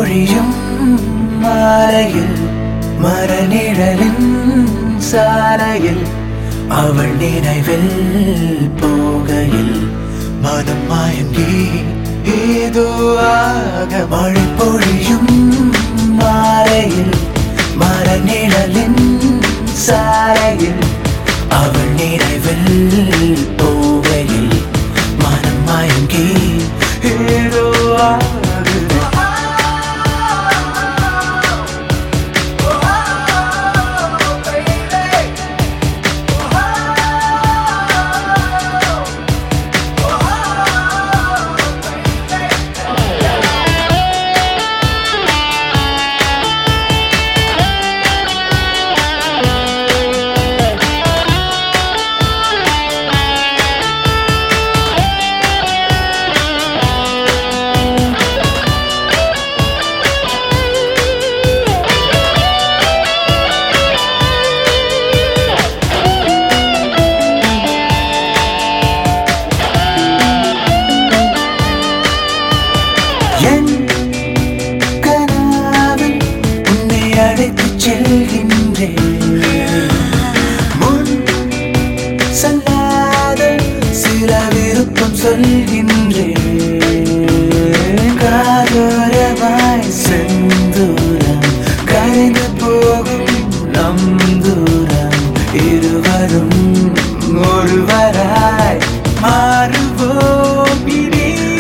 பொழியும் மாலையில் மரநிழலின் சாலையில் அவள் நினைவில் போகையில் மனம் மயங்கி ஏதோ ஆக மழை பொழியும் மாலையில் மரநிழலின் சாலையில் அவள் நினைவில் போகையில் மனம் மயங்கி ஏதோ ஆகுது என் கனாவில் உன்னை அழைத்துச் செல்கின்றேன் முன் சொல்லாத சில விருப்பம் சொல்கின்றேன் காதோரமாய் செந்தூரம் கரைந்து போகும் நம் தூரம் இருவரும் ஒருவராய் மாறுவோம் இனி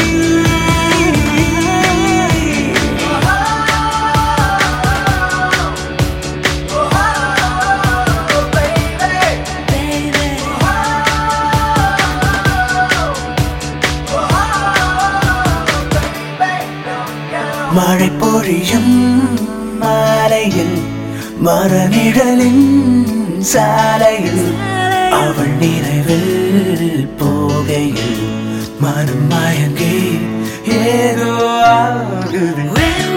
மழை பொழியும் மாலையில் மரநிழலின் சாலையில் அவள் நினைவில் போகையில் மனம் மயங்கி ஏதோ ஆகுது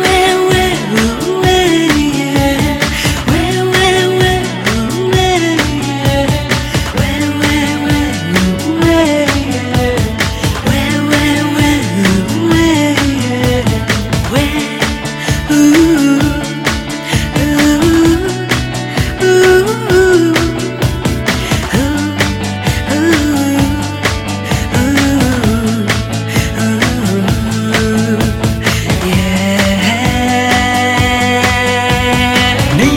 நீ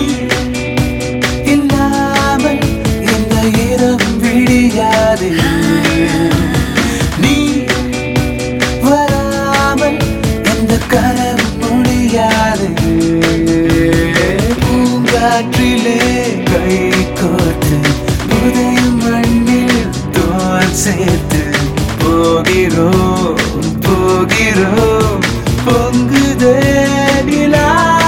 இல்லாமல் இந்த இரவும் விடியாது நீ வராமல் இந்த கனவு முடியாது பூங்காற்றிலே கை கோர்த்து புதையும் மண்ணில் தோல் சேர்த்து போகிறோம் போகிறோம் பொங்குதே நிலா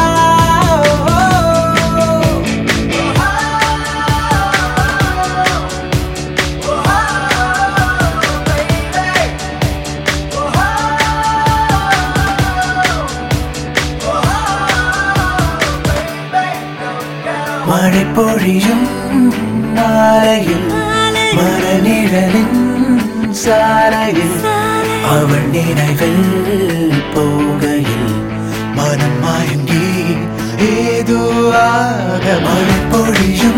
மழை பொழியும் மாலையில் மரநிழலின் சாலையில் அவள் நினைவில் போகையில் மனம் மயங்கி ஏதோ ஆக மழை பொழியும்